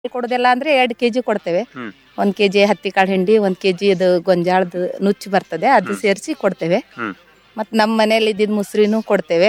ಕೊಡೋದಿಲ್ಲ ಅಂದ್ರೆ ಎರಡು ಕೆಜಿ ಕೊಡ್ತೇವೆ ಹ್ಮ್. ಒಂದ್ ಕೆಜಿ ಹತ್ತಿ ಕಾಳು ಹಿಂಡಿ ಒಂದ್ ಕೆಜಿ ಅದು ಗೊಂಜಾಳದ ನುಚ್ಚು ಬರ್ತದೆ ಅದು ಸೇರಿಸಿ ಕೊಡ್ತೇವೆ ಹ್ಮ್. ಮತ್ ನಮ್ಮ ಮನೇಲಿ ಇದ್ದಿದ್ ಮುಸ್ರಿನೂ ಕೊಡ್ತೇವೆ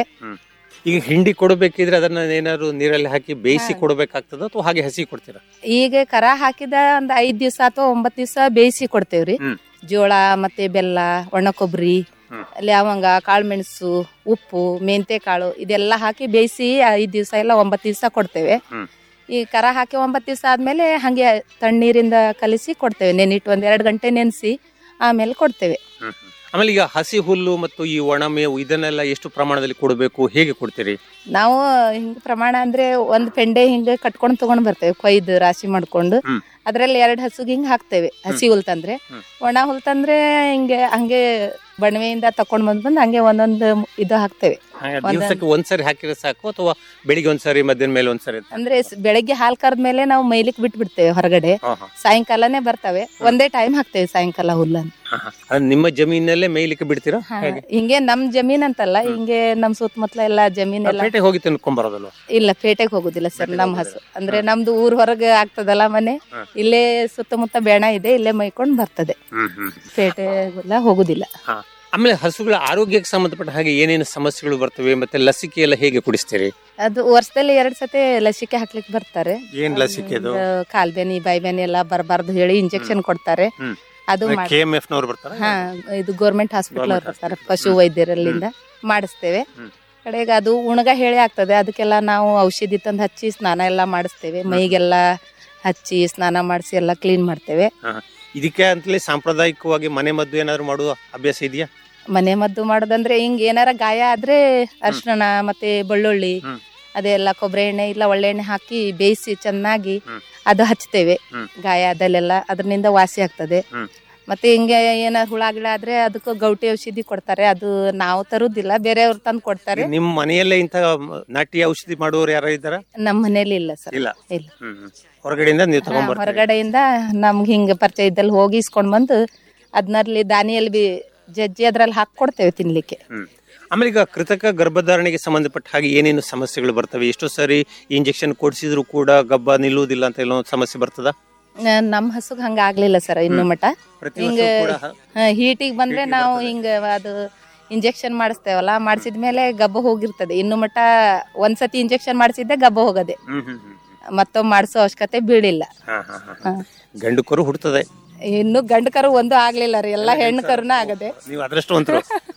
ಈಗ ಹಿಂಡಿ ಕೊಡಬೇಕಿದ್ರೆ ಅದನ್ನ ಏನಾದ್ರು ನೀರಲ್ಲಿ ಹಾಕಿ ಬೇಯಿಸಿ ಕೊಡಬೇಕಾಗ್ತದ ಅಥವಾ ಹಾಗೆ ಹಸಿ ಕೊಡ್ತೀರಾ ಈಗ ಕರ ಹಾಕಿದ ಒಂದ್ ಐದ್ ದಿವ್ಸ ಅಥವಾ ಒಂಬತ್ ದಿವ್ಸ ಬೇಯಿಸಿ ಕೊಡ್ತೇವ್ರಿ ಹ್ಮ್. ಜೋಳ ಮತ್ತೆ ಬೆಲ್ಲ ಒಣ ಕೊಬ್ಬರಿ ಹ್ಮ್. ಲವಂಗ ಕಾಳುಮೆಣಸು ಉಪ್ಪು ಮೆಂತೆ ಕಾಳು ಇದೆಲ್ಲ ಹಾಕಿ ಬೇಯಿಸಿ ಐದ್ ದಿವ್ಸ ಇಲ್ಲ ಒಂಬತ್ ದಿವ್ಸ ಕೊಡ್ತೇವೆ ಹ್ಮ್. ಈ ಕರ ಹಾಕಿ ಒಂಬತ್ತು ದಿವಸ ಆದ್ಮೇಲೆ ಹಾಗೆ ತಣ್ಣೀರಿಂದ ಕಲಿಸಿ ಕೊಡ್ತೇವೆ ನೆನಿಟ್ಟು ಒಂದ್ ಎರಡು ಗಂಟೆ ನೆನೆಸಿ ಆಮೇಲೆ ಕೊಡ್ತೇವೆ ಆಮೇಲೆ ಈಗ ಹಸಿ ಹುಲ್ಲು ಮತ್ತು ಈ ಒಣ ಮೇವು ಇದನ್ನೆಲ್ಲ ಎಷ್ಟು ಪ್ರಮಾಣದಲ್ಲಿ ಕೊಡಬೇಕು ಹೇಗೆ ಕೊಡ್ತೀರಿ ನಾವು ಹಿಂಗ ಪ್ರಮಾಣ ಅಂದ್ರೆ ಒಂದ್ ಪೆಂಡೆ ಹಿಂಗ ಕಟ್ಕೊಂಡು ತಗೊಂಡ್ ಬರ್ತೇವೆ ಕೊಯ್ದು ರಾಶಿ ಮಾಡ್ಕೊಂಡು ಹ್ಮ್. ಅದ್ರಲ್ಲಿ ಎರಡ್ ಹಸುಗ್ ಹಿಂಗ್ ಹಾಕ್ತೇವೆ ಹಸಿ ಹುಲ್ ತಂದ್ರೆ ಹ್ಮ್. ಒಣ ಹುಲ್ ತಂದ್ರೆ ಹಿಂಗೆ ಹಂಗೆ ಬಣವೆಯಿಂದ ತಕೊಂಡ್ ಬಂದ್ ಬಂದ್ ಹಂಗೆ ಒಂದೊಂದು ಇದು ಹಾಕ್ತೇವೆ ಒಂದೊಂದ್- ದಿವಸಕ್ಕೆ ಒಂದ್ಸರಿ ಹಾಕಿದ್ರೆ ಸಾಕು ಅಥವಾ ಬೆಳಿಗ್ಗೆ ಒಂದ್ಸರಿ ಮಧ್ಯಾಹ್ನ ಮೇಲೆ ಒಂದ್ಸರಿ ಅಂತ? ಅಂದ್ರೆ ಸ್- ಬೆಳಗ್ಗೆ ಹಾಲ್ ಕರೆದ್ಮೇಲೆ ನಾವು ಮೈಲಿಕ್ ಬಿಟ್ಟು ಬಿಡ್ತೇವೆ ಹೊರಗಡೆ ಹಾ, ಹಾ. ಸಾಯಂಕಾಲನೇ ಬರ್ತವೆ ಒಂದೇ ಟೈಮ್ ಹಾಕ್ತೇವೆ ಸಾಯಂಕಾಲ ಹುಲ್ಲನ್ನು ಹಾ, ಹಾ. ಅದು ನಿಮ್ಮ ಜಮೀನಲ್ಲೇ ಮೇಯ್ಲಿಕ್ಕೆ ಬಿಡ್ತೀರಾ ಹಾ, ಹೇಗೆ ಹಿಂಗೆ ನಮ್ ಜಮೀನ್ ಅಂತಲ್ಲ ಹಿಂಗೆ ನಮ್ ಸುತ್ತಮುತ್ತಲ ಎಲ್ಲ ಜಮೀನ್ ಎಲ್ಲ ಪೇಟೆಗೆ ಹೋಗಿ ತಿನ್ಕೊಂಬರೋದಲ್ವ ಇಲ್ಲ ಪೇಟೆಗೆ ಹೋಗುದಿಲ್ಲ ಸರ್ ಪೇಟೆಗೆ ನಮ್ ಹಸು ಅಂದ್ರೆ ನಮ್ದು ಊರ್ ಹೊರಗೆ ಆಗ್ತದಲ್ಲ ಮನೆ ಹಾ. ಇಲ್ಲೇ ಸುತ್ತಮುತ್ತ ಬೇಣ ಇದೆ ಇಲ್ಲೇ ಮೈಕೊಂಡ್ ಬರ್ತದೆ ಪೇಟೆಗೆಲ್ಲ ಹೋಗುದಿಲ್ಲ ಹಾ. ಆಮೇಲೆ ಹಸುಗಳ ಆರೋಗ್ಯಕ್ಕೆ ಸಂಬಂಧಪಟ್ಟ ಹಾಗೆ ಏನೇನು ಸಮಸ್ಯೆಗಳು ಬರ್ತವೆ ಮತ್ತೆ ಲಸಿಕೆ ಎಲ್ಲ ಹೇಗೆ ಕುಡಿಸ್ತೀರಿ ಅದು ವರ್ಷದಲ್ಲಿ ಎರಡ್ ಸತಿ ಲಸಿಕೆ ಹಾಕ್ಲಿಕ್ಕೆ ಬರ್ತಾರೆ ಏನ್ ಲಸಿಕೆ ಅದು ಒಂದು ಕಾಲ್ಬೇನಿ ಬಾಯ್ಬೇನಿ ಎಲ್ಲ ಬರಬಾರ್ದು ಹೇಳಿ ಇಂಜೆಕ್ಷನ್ ಕೊಡ್ತಾರೆ ಹ್ಮ್. ಅದು ಕೆ ಮಾಡಿ ಎಂ ಎಫ್ ನವ್ರು ಬರ್ತಾರ ಹಾ ಇದು ಗೌರ್ಮೆಂಟ್ ಹಾಸ್ಪಿಟಲ್ Government ಬರ್ತಾರೆ hospital. ಪಶು ವೈದ್ಯರಲ್ಲಿಂದ ಮಾಡಿಸ್ತೇವೆ ಹ್ಮ್. ಕಡೆಗೆ ಅದು ಉಣಗ ಹೇಳಿ ಆಗ್ತದೆ ಅದಕ್ಕೆಲ್ಲ ನಾವು ಔಷಧಿ ತಂದು ಹಚ್ಚಿ ಸ್ನಾನ ಎಲ್ಲ ಮಾಡಿಸ್ತೇವೆ ಮೈಗೆಲ್ಲ ಹಚ್ಚಿ ಸ್ನಾನ ಮಾಡಿಸಿ ಎಲ್ಲ ಕ್ಲೀನ್ ಮಾಡ್ತೇವೆ ಇದಕ್ಕೆ ಅಂತಲೇ ಸಾಂಪ್ರದಾಯಿಕವಾಗಿ ಮನೆ ಮದ್ದು ಏನಾದ್ರು ಮಾಡುವ ಅಭ್ಯಾಸ ಇದೆಯಾ ಮನೆ ಮದ್ದು ಮಾಡೋದಂದ್ರೆ ಹಿಂಗ್ ಏನಾರ ಗಾಯ ಆದ್ರೆ ಅರ್ಶಿಣ ಮತ್ತೆ ಬೆಳ್ಳುಳ್ಳಿ ಹ್ಮ್. ಅದೆಲ್ಲ ಕೊಬ್ಬರಿ ಎಣ್ಣೆ ಇಲ್ಲ ಒಳ್ಳೆ ಎಣ್ಣೆ ಹಾಕಿ ಬೇಯಿಸಿ ಚೆನ್ನಾಗಿ ಹ್ಮ್. ಅದು ಹಚ್ತೇವೆ ಹ್ಮ್. ಗಾಯ ಅದಲ್ಲೆಲ್ಲ ಅದರಿಂದ ವಾಸಿ ಆಗ್ತದೆ ಹ್ಮ್. ಮತ್ತೆ ಹಿಂಗೆ ಏನಾರ ಹುಳ ಗಿಳ ಆದ್ರೆ ಅದಕ್ಕೂ ಗೌಟಿ ಔಷಧಿ ಕೊಡ್ತಾರೆ ಅದು ನಾವು ತರುದಿಲ್ಲ ಬೇರೆಯವ್ರು ತಂದು ಕೊಡ್ತಾರೆ ನಿಮ್ ಮನೆಯಲ್ಲೇ ಇಂಥ ನಾಟಿ ಔಷಧಿ ಮಾಡುವವರು ಯಾರು ಇದ್ದಾರ ನಮ್ಮ ಮನೇಲಿ ಇಲ್ಲ ಸರ್ ಇಲ್ಲ ಇಲ್ಲ ಹ್ಮ್, ಹ್ಮ್. ಹೊರಗಡೆಯಿಂದ ನೀವು ಹಾ, ತಗೊಂಡ್ಬರ್ತೀರಿ ಹೊರಗಡೆಯಿಂದ ನಮ್ಗೆ ಹಿಂಗ ಪರಿಚಯ ಇದ್ದಲ್ಲಿ ಹೋಗಿ ಇಸ್ಕೊಂಡ್ ಬಂದು ಅದನ್ನಲ್ಲಿ ದಾನಿಯಲ್ಲಿ ಬಿ ಜಜ್ಜಿ ಅದ್ರಲ್ಲಿ ಹಾಕಿ ಕೊಡ್ತೇವೆ ತಿನ್ಲಿಕ್ಕೆ ಹ್ಮ್. ಆಮೇಲೆ ಈಗ ಕೃತಕ ಗರ್ಭಧಾರಣೆಗೆ ಸಂಬಂಧಪಟ್ಟ ಹಾಗೆ ಏನೇನು ಸಮಸ್ಯೆಗಳು ಬರ್ತವೆ ಎಷ್ಟೋ ಸಾರಿ ಇಂಜೆಕ್ಷನ್ ಕೊಡಿಸಿದ್ರು ಕೂಡ ಗಬ್ಬ ನಿಲ್ಲುವುದಿಲ್ಲ ಅಂತ ಎಲ್ಲೋ ಒಂದು ಸಮಸ್ಯೆ ಬರ್ತದ ನ- ನಮ್ ಹಸುಗ್ ಹಂಗ ಆಗ್ಲಿಲ್ಲ ಸರ್ ಇನ್ನು ಮಟ ಪ್ರತಿ ಹಿಂಗ ವರ್ಷ ಕೂಡ ಹೀಟಿಗೆ ಬಂದ್ರೆ Heat ಗೆ ನಾವು ಬರ್ತದೆ. ಹಿಂಗ ಅದು ಇಂಜೆಕ್ಷನ್ ಮಾಡಿಸ್ತೇವಲ್ಲ ಮಾಡಿಸಿದ ಮೇಲೆ ಗಬ್ಬ ಹೋಗಿರ್ತದೆ ಇನ್ನು ಮಟ ಒಂದ್ಸತಿ ಇಂಜೆಕ್ಷನ್ ಮಾಡಿಸಿದ್ದೆ ಗಬ್ಬ ಹೋಗದೆ ಹ್ಮ್, ಹ್ಮ್, ಹ್ಮ್. ಮತ್ತೊಮ್ಮೆ ಮಾಡಿಸೋ ಅವಶ್ಯಕತೆ ಬೀಳಿಲ್ಲ ಹಾ, ಹಾ, ಹಾ. ಹಾ. ಗಂಡು ಕರು ಹುಡ್ತದೆ ಇನ್ನು ಗಂಡು ಕರು ಒಂದು ಆಗ್ಲಿಲ್ಲ ರೀ ಎಲ್ಲ ಹೆಣ್ಣು ಕರುನ ಆಗದೆ ನೀವು ಅದೃಷ್ಟವಂತರು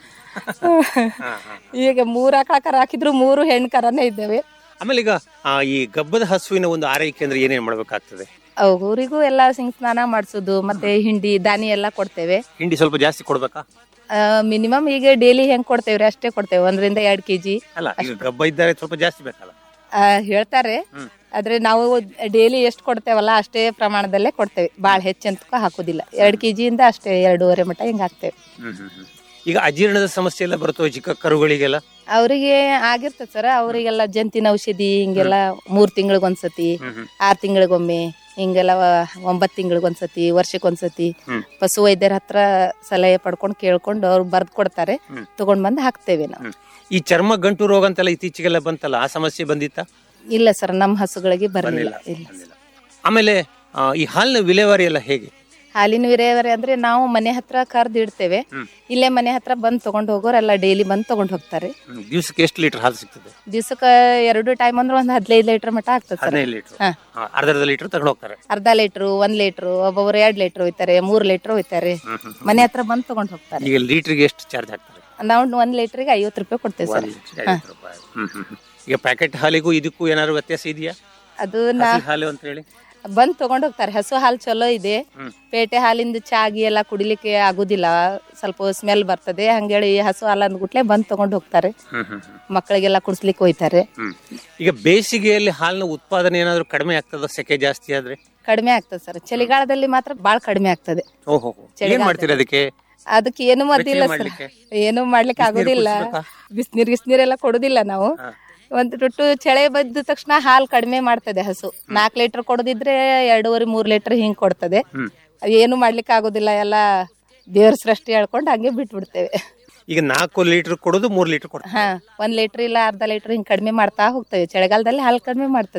ಹಾ, ಹಾ. ಈಗ ಮೂರ್ ಆಕಳ ಕರ ಹಾಕಿದ್ರು ಮೂರು ಹೆಣ್ಣು ಕರನೇ ಇದ್ದೇವೆ ಆಮೇಲೆ ಈಗ ಆ, ಈ ಗಬ್ಬದ ಹಸುವಿನ ಒಂದು ಆರೈಕೆ ಅಂದ್ರೆ ಏನೇನ್ ಮಾಡ್ಬೇಕಾಗ್ತದೆ ಊರಿಗೂ ಎಲ್ಲ ಸಿಂಗ್ ಸ್ನಾನ ಮಾಡಿಸೋದು ಮತ್ತೆ ಹಿಂಡಿ ದಾನಿ ಎಲ್ಲ ಕೊಡ್ತೇವೆ ಹಿಂಡಿ ಸ್ವಲ್ಪ ಜಾಸ್ತಿ ಕೊಡ್ಬೇಕಾ ಮಿನಿಮಮ್ ಈಗ ಡೈಲಿ ಹೆಂಗ್ ಕೊಡ್ತೇವ್ರಿ ಅಷ್ಟೇ ಕೊಡ್ತೇವೆ ಒಂದರಿಂದ ಎರಡ್ ಕೆಜಿ ಅಲ್ಲ ಈಗ ಗಬ್ಬ ಇದ್ದಾರೆ ಸ್ವಲ್ಪ ಜಾಸ್ತಿ ಬೇಕಲ್ಲ ಹೇಳ್ತಾರೆ ಹ್ಮ್. ಆದ್ರೆ ನಾವು ಡೈಲಿ ಎಷ್ಟು ಕೊಡ್ತೇವಲ್ಲ ಅಷ್ಟೇ ಪ್ರಮಾಣದಲ್ಲೇ ಕೊಡ್ತೇವೆ ಭಾಳ ಹೆಚ್ಚಂತೂ ಹಾಕೋದಿಲ್ಲ ಎರಡು ಕೆಜಿಯಿಂದ ಅಷ್ಟೇ ಎರಡೂವರೆ ಮಟ ಹಿಂಗ್ ಹಾಕ್ತೇವೆ ಹ್ಮ್, ಹ್ಮ್, ಹ್ಮ್. ಈಗ ಅಜೀರ್ಣದ ಸಮಸ್ಯೆ ಎಲ್ಲ ಬರ್ತವೆ ಚಿಕ್ಕ ಕರುಗಳಿಗೆಲ್ಲ ಅವರಿಗೆ ಆಗಿರ್ತದೆ ಸರ್ ಅವರಿಗೆಲ್ಲ ಜಂತಿನ ಔಷಧಿ ಹಿಂಗೆಲ್ಲ ಮೂರ್ ತಿಂಗಳಿಗೊಂದ್ಸತಿ ಹ್ಮ್, ಹ್ಮ್. ಆರ್ ತಿಂಗಳಿಗೊಮ್ಮೆ ಹಿಂಗೆಲ್ಲ ಒಂಬತ್ತು ತಿಂಗಳಿಗೊಂದ್ಸತಿ ವರ್ಷಕ್ಕೊಂದ್ಸತಿ ಹ್ಮ್. ಪಶು ವೈದ್ಯರ ಹತ್ರ ಸಲಹೆ ಪಡ್ಕೊಂಡು ಕೇಳ್ಕೊಂಡು ಅವ್ರು ಬರ್ದ್ ಕೊಡ್ತಾರೆ ಹ್ಮ್. ತಗೊಂಡ್ ಬಂದು ಹಾಕ್ತೇವೆ ನಾವು ಈ ಚರ್ಮ ಗಂಟು ರೋಗ ಅಂತೆಲ್ಲ ಇತ್ತೀಚೆಗೆಲ್ಲ ಬಂತಲ್ಲ ಆ ಸಮಸ್ಯೆ ಬಂದಿತ್ತ ಇಲ್ಲ ಸರ್ ನಮ್ಮ ಹಸುಗಳಿಗೆ ಬರಲಿಲ್ಲ ಇಲ್ಲ ಆಮೇಲೆ ಆ, ಈ ಹಾಲಿನ ವಿಲೇವಾರಿ ಎಲ್ಲ ಹೇಗೆ ಹಾಲಿನ ವಿಲೇವಾರಿ ಅಂದ್ರೆ ನಾವು ಮನೆ ಹತ್ರ ಕರ್ದು ಇಡ್ತೇವೆ ಹ್ಮ್. ಇಲ್ಲೇ ಮನೆ ಹತ್ರ ಬಂದ್ ತಗೊಂಡ್ ಹೋಗೋರೆಲ್ಲ ಡೈಲಿ ಬಂದ್ ತಗೊಂಡ್ ಹೋಗ್ತಾರೆ ಹ್ಮ್. ದಿವ್ಸಕ್ಕೆ ಎಷ್ಟು ಲೀಟರ್ ಹಾಲು ಸಿಗ್ತದೆ ದಿವ್ಸಕ್ಕೆ ಎರಡು ಟೈಮ್ ಅಂದ್ರೆ ಒಂದ್ ಹದಿನೈದು ಲೀಟರ್ ಮಟ ಆಗ್ತದೆ ಸರ್ ಹದಿನೈದು ಲೀಟರ್ ಹಾ. ಅರ್ಧ ಅರ್ಧ ಲೀಟರ್ ತಗೊಂಡು ಹೋಗ್ತಾರೆ ಅರ್ಧ ಲೀಟ್ರು ಒಂದ್ ಲೀಟ್ರು ಒಬ್ಬೊಬ್ರು ಎರಡ್ ಲೀಟ್ರ್ ಹೋಯ್ತಾರೆ ಮೂರ್ ಲೀಟ್ರ್ ಹೋಯ್ತಾರೆ ಹ್ಮ್, ಹ್ಮ್, ಹ್ಮ್. ಮನೆ ಹತ್ರ ಬಂದ್ ತಗೊಂಡ್ ಹೋಗ್ತಾರೆ ಈಗ ಲೀಟರ್ಗೆ ಎಷ್ಟು ಚಾರ್ಜ್ ಹಾಕ್ತಾರೆ ನಾವು ಒಂದ್ ಲೀಟ್ರಿಗೆ ಐವತ್ತು ರೂಪಾಯಿ ಕೊಡ್ತೇವೆ ಸರ್ ಒಂದ್ ಲೀಟರ್ಗೆ ಐವತ್ತು ರೂಪಾಯಿ. ಹ್ಮ್, ಹ್ಮ್, ಹ್ಮ್. ಈಗ ಪ್ಯಾಕೆಟ್ ಹಾಲಿಗೂ ಇದಕ್ಕೂ ಏನಾದ್ರು ವ್ಯತ್ಯಾಸ ಇದೆಯಾ ಅದು ನಾ ಹಸಿ ಹಾಲು ಅಂತ ಹೇಳಿ ಬಂದ್ ತಗೊಂಡ್ ಹೋಗ್ತಾರೆ ಹಸು ಹಾಲು ಚಲೋ ಇದೆ ಹ್ಮ್. ಪೇಟೆ ಹಾಲಿಂದ ಚಾಗಿ ಎಲ್ಲ ಕುಡಿಲಿಕ್ಕೆ ಆಗುದಿಲ್ಲ ಸ್ವಲ್ಪ ಸ್ಮೆಲ್ ಬರ್ತದೆ ಹಂಗೇಳಿ ಹಸು ಹಾಲು ಅಂದ್ಬಿಟ್ಲೆ ಬಂದ್ ತಗೊಂಡ್ ಹೋಗ್ತಾರೆ ಹ್ಮ್, ಹ್ಮ್, ಹ್ಮ್. ಮಕ್ಕಳಿಗೆಲ್ಲ ಕುಡಿಸ್ಲಿಕ್ಕೆ ಹೋಯ್ತಾರೆ ಹ್ಮ್. ಈಗ ಬೇಸಿಗೆಯಲ್ಲಿ ಹಾಲಿನ ಉತ್ಪಾದನೆ ಏನಾದ್ರು ಕಡಿಮೆ ಆಗ್ತದ ಸೆಕೆ ಜಾಸ್ತಿ ಆದ್ರೆ ಕಡಿಮೆ ಆಗ್ತದೆ ಸರ್ ಚಳಿಗಾಲದಲ್ಲಿ ಮಾತ್ರ ಬಾಳ್ ಕಡಿಮೆ ಆಗ್ತದೆ ಓಹೋ ಏನ್ ಮಾಡ್ತೀರಿ ಅದಕ್ಕೆ ಅದಕ್ಕೆ ಏನು ಮದ್ದಿಲ್ಲ ಸರ್ ಮಾಡ್ಲಿಕ್ಕೆ? ಏನು ಮಾಡ್ಲಿಕ್ಕೆ ಆಗೋದಿಲ್ಲ ಕುಡ್ಸ್ಬೇಕಾ? ಬಿಸಿನೀರ್ ಗಿಸ್ನೀರೆಲ್ಲ ಕೊಡುದಿಲ್ಲ ನಾವು ಹಾ. ಒಂದ್ ಟುಟ್ಟು ಚಳಿ ಬದ್ದ ತಕ್ಷಣ ಹಾಲ್ ಕಡಿಮೆ ಮಾಡ್ತದೆ ಹಸು ನಾಲ್ಕ್ ಲೀಟರ್ ಕೊಡದಿದ್ರೆ ಎರಡೂವರೆ ಮೂರ್ ಲೀಟರ್ ಹಿಂಗ್ ಕೊಡ್ತದೆ ಹ್ಮ್. ಏನು ಮಾಡ್ಲಿಕ್ಕೆ ಆಗೋದಿಲ್ಲ ಎಲ್ಲ ದೇವ್ರ ಸೃಷ್ಟಿ ಹೇಳ್ಕೊಂಡು ಹಂಗೆ ಬಿಟ್ಬಿಡ್ತೇವೆ ಈಗ ನಾಲ್ಕು ಲೀಟರ್ ಕೊಡೋದು ಮೂರ್ ಲೀಟರ್ ಕೊಡ್ತಾರೆ ಹಾ ಒಂದ್ ಲೀಟರ್ ಇಲ್ಲ ಅರ್ಧ ಲೀಟರ್ ಹಿಂಗ್ ಕಡಿಮೆ ಮಾಡ್ತಾ ಹೋಗ್ತೇವೆ ಚಳಿಗಾಲದಲ್ಲಿ ಹಾಲು ಕಡಿಮೆ ಮಾಡ್ತದೆ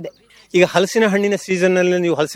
ಈಗ ಹಲಸಿನ ಹಣ್ಣಿನ ಸೀಸನ್ ನಲ್ಲಿ ನೀವು ಹಲಸಿನ